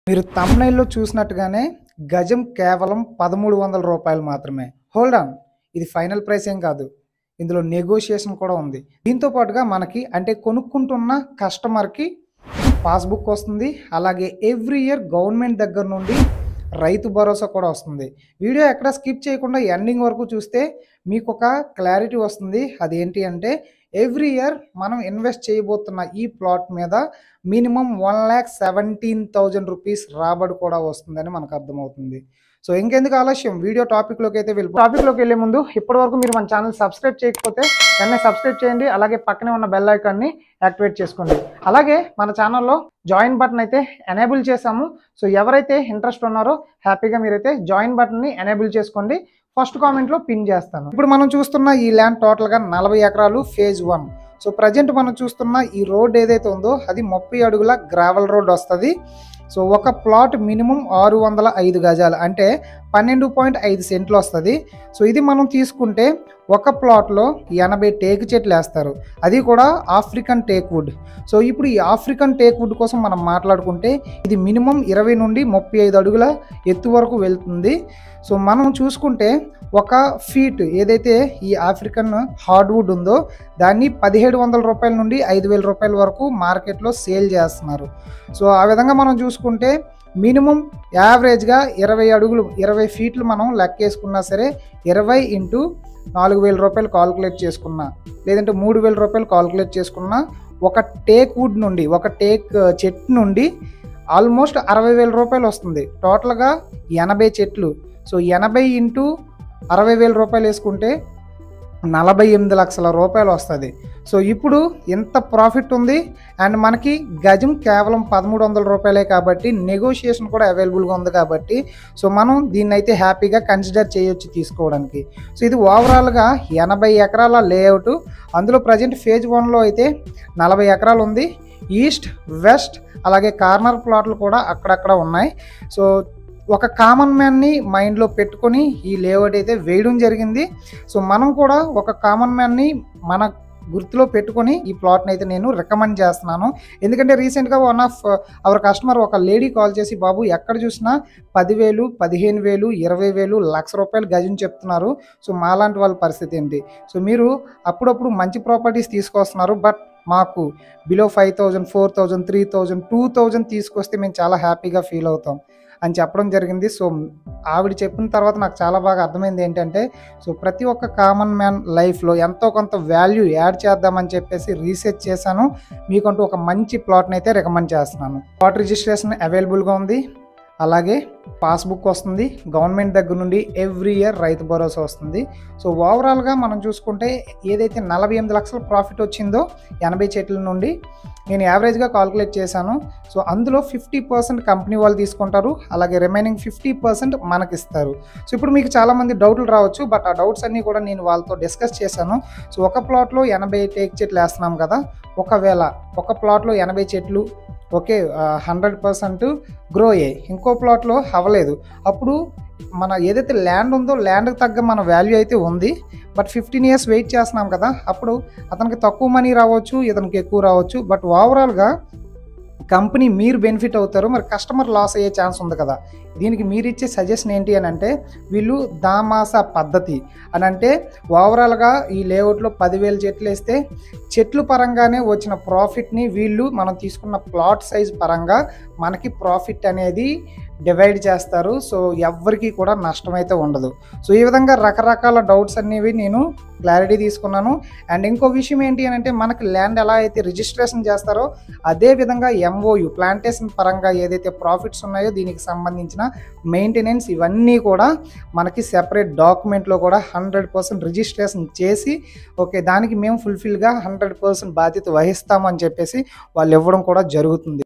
మీరు తమ్నైల్లో చూసినట్టుగానే గజం కేవలం పదమూడు వందల రూపాయలు మాత్రమే హోల్డ్ ఆన్ ఇది ఫైనల్ ప్రైస్ ఏం కాదు ఇందులో నెగోషియేషన్ కూడా ఉంది దీంతో పాటుగా మనకి అంటే కొనుక్కుంటున్న కస్టమర్కి పాస్బుక్ వస్తుంది అలాగే ఎవ్రీ ఇయర్ గవర్నమెంట్ దగ్గర నుండి రైతు భరోసా కూడా వస్తుంది వీడియో ఎక్కడ స్కిప్ చేయకుండా ఎండింగ్ వరకు చూస్తే మీకు ఒక క్లారిటీ వస్తుంది అదేంటి అంటే ఎవ్రీ ఇయర్ మనం ఇన్వెస్ట్ చేయబోతున్న ఈ ప్లాట్ మీద minimum one lakh seventeen thousand rupees రాబడి కూడా వస్తుందని మనకు అర్థమవుతుంది సో ఇంకెందుకు ఆలస్యం వీడియో టాపిక్లోకి అయితే వెళ్ళి టాపిక్లోకి వెళ్ళే ముందు ఇప్పటివరకు మీరు మన ఛానల్ సబ్స్క్రైబ్ చేయకపోతే వెంటనే సబ్స్క్రైబ్ చేయండి అలాగే పక్కనే ఉన్న బెల్ ఐకాన్ని యాక్టివేట్ చేసుకోండి అలాగే మన ఛానల్లో జాయిన్ బటన్ అయితే ఎనేబుల్ చేసాము సో ఎవరైతే ఇంట్రెస్ట్ ఉన్నారో హ్యాపీగా మీరైతే జాయిన్ బటన్ని ఎనేబుల్ చేసుకోండి ఫస్ట్ కామెంట్లో పిన్ చేస్తాను ఇప్పుడు మనం చూస్తున్న ఈ ల్యాండ్ టోటల్గా నలభై ఎకరాలు ఫేజ్ వన్ సో ప్రజెంట్ మనం చూస్తున్న ఈ రోడ్ ఏదైతే ఉందో అది ముప్పై అడుగుల గ్రావెల్ రోడ్ వస్తుంది సో ఒక ప్లాట్ మినిమం ఆరు వందల ఐదు గజాలు అంటే పన్నెండు పాయింట్ ఐదు సెంట్లు వస్తుంది సో ఇది మనం తీసుకుంటే ఒక ప్లాట్లో ఎనభై టేకు చెట్లు వేస్తారు అది కూడా ఆఫ్రికన్ టేక్ వుడ్ సో ఇప్పుడు ఈ ఆఫ్రికన్ టేక్ వుడ్ కోసం మనం మాట్లాడుకుంటే ఇది మినిమం ఇరవై నుండి ముప్పై ఐదు అడుగుల ఎత్తు వరకు వెళ్తుంది సో మనం చూసుకుంటే ఒక ఫీట్ ఏదైతే ఈ ఆఫ్రికన్ హార్డ్వుడ్ ఉందో దాన్ని పదిహేడు వందల రూపాయల నుండి ఐదు వేల రూపాయల వరకు మార్కెట్లో సేల్ చేస్తున్నారు సో ఆ విధంగా మనం చూసుకుంటే మినిమం యావరేజ్గా ఇరవై అడుగులు ఇరవై ఫీట్లు మనం లెక్కేసుకున్నా సరే ఇరవై ఇంటూ నాలుగు వేల రూపాయలు కాల్కులేట్ చేసుకున్నా లేదంటే మూడు వేల రూపాయలు కాల్కులేట్ చేసుకున్నా ఒక టేక్ వుడ్ నుండి ఒక టేక్ చెట్టు నుండి ఆల్మోస్ట్ అరవై వేల రూపాయలు వస్తుంది టోటల్గా ఎనభై చెట్లు సో ఎనభై ఇంటూ అరవై వేల రూపాయలు వేసుకుంటే నలభై ఎనిమిది లక్షల రూపాయలు వస్తుంది సో ఇప్పుడు ఎంత ప్రాఫిట్ ఉంది అండ్ మనకి గజం కేవలం పదమూడు వందల రూపాయలే కాబట్టి నెగోషియేషన్ కూడా అవైలబుల్గా ఉంది కాబట్టి సో మనం దీన్ని అయితే హ్యాపీగా కన్సిడర్ చేయొచ్చు తీసుకోవడానికి సో ఇది ఓవరాల్గా ఎనభై ఎకరాల లేఅవుట్ అందులో ప్రజెంట్ ఫేజ్ వన్లో అయితే నలభై ఎకరాలు ఉంది ఈస్ట్ వెస్ట్ అలాగే కార్నర్ ప్లాట్లు కూడా అక్కడక్కడ ఉన్నాయి సో ఒక కామన్ మ్యాన్ని మైండ్లో పెట్టుకొని ఈ లేఅవుట్ అయితే వేయడం జరిగింది సో మనం కూడా ఒక కామన్ మ్యాన్ని మన గుర్తులో పెట్టుకొని ఈ ప్లాట్ని అయితే నేను రికమెండ్ చేస్తున్నాను ఎందుకంటే రీసెంట్గా వన్ ఆఫ్ అవర్ కస్టమర్ ఒక లేడీ కాల్ చేసి బాబు ఎక్కడ చూసినా పదివేలు పదిహేను వేలు ఇరవై వేలు లక్ష రూపాయలు గజం చెప్తున్నారు సో మాలాంటి వాళ్ళ పరిస్థితి ఏంటి సో మీరు అప్పుడప్పుడు మంచి ప్రాపర్టీస్ తీసుకొస్తున్నారు బట్ మాకు below five thousand four thousand three thousand two thousand తీసుకొస్తే మేము చాలా హ్యాపీగా ఫీల్ అవుతాం అని చెప్పడం జరిగింది సో ఆవిడ చెప్పిన తర్వాత నాకు చాలా బాగా అర్థమైంది ఏంటంటే సో ప్రతి ఒక్క కామన్ మ్యాన్ లైఫ్లో ఎంతో కొంత వాల్యూ యాడ్ చేద్దామని చెప్పేసి రీసెర్చ్ చేశాను మీకంటూ ఒక మంచి ప్లాట్ని అయితే రికమెండ్ చేస్తున్నాను ప్లాట్ రిజిస్ట్రేషన్ అవైలబుల్గా ఉంది అలాగే పాస్బుక్ వస్తుంది గవర్నమెంట్ దగ్గర నుండి ఎవ్రీ ఇయర్ రైతు భరోసా వస్తుంది సో ఓవరాల్గా మనం చూసుకుంటే ఏదైతే నలభై ఎనిమిది లక్షల ప్రాఫిట్ వచ్చిందో ఎనభై చెట్ల నుండి నేను యావరేజ్గా కాల్కులేట్ చేశాను సో అందులో ఫిఫ్టీ పర్సెంట్ కంపెనీ వాళ్ళు తీసుకుంటారు అలాగే రిమైనింగ్ ఫిఫ్టీ పర్సెంట్ మనకి ఇస్తారు సో ఇప్పుడు మీకు చాలామంది డౌట్లు రావచ్చు బట్ ఆ డౌట్స్ అన్నీ కూడా నేను వాళ్ళతో డిస్కస్ చేశాను సో ఒక ప్లాట్లో ఎనభై టేక్ చెట్లు వేస్తున్నాం కదా ఒకవేళ ఒక ప్లాట్లో ఎనభై చెట్లు ఓకే హండ్రెడ్ పర్సెంట్ గ్రో అయ్యాయి ఇంకో ప్లాట్లో అవ్వలేదు అప్పుడు మన ఏదైతే ల్యాండ్ ఉందో ల్యాండ్కి తగ్గ మన వాల్యూ అయితే ఉంది బట్ ఫిఫ్టీన్ ఇయర్స్ వెయిట్ చేస్తున్నాం కదా అప్పుడు అతనికి తక్కువ మనీ రావచ్చు ఇతనికి ఎక్కువ రావచ్చు బట్ ఓవరాల్గా కంపెనీ మీరు బెనిఫిట్ అవుతారు మరి కస్టమర్ లాస్ అయ్యే ఛాన్స్ ఉంది కదా దీనికి మీరు ఇచ్చే సజెషన్ ఏంటి అని అంటే వీళ్ళు దామాస పద్ధతి అని అంటే ఓవరాల్గా ఈ లేఅవుట్లో పదివేల చెట్లు వేస్తే చెట్లు పరంగానే వచ్చిన ప్రాఫిట్ని వీళ్ళు మనం తీసుకున్న ప్లాట్ సైజ్ పరంగా మనకి ప్రాఫిట్ అనేది డివైడ్ చేస్తారు సో ఎవ్వరికి కూడా నష్టం అయితే ఉండదు సో ఈ విధంగా రకరకాల డౌట్స్ అనేవి నేను క్లారిటీ తీసుకున్నాను అండ్ ఇంకో విషయం ఏంటి అని అంటే మనకి ల్యాండ్ ఎలా అయితే రిజిస్ట్రేషన్ చేస్తారో అదే విధంగా ఎంఓయు ప్లాంటేషన్ పరంగా ఏదైతే ప్రాఫిట్స్ ఉన్నాయో దీనికి సంబంధించిన మెయింటెనెన్స్ ఇవన్నీ కూడా మనకి సెపరేట్ డాక్యుమెంట్లో కూడా హండ్రెడ్ పర్సెంట్ రిజిస్ట్రేషన్ చేసి ఓకే దానికి మేము ఫుల్ఫిల్గా హండ్రెడ్ పర్సెంట్ బాధ్యత వహిస్తామని చెప్పేసి వాళ్ళు ఇవ్వడం కూడా జరుగుతుంది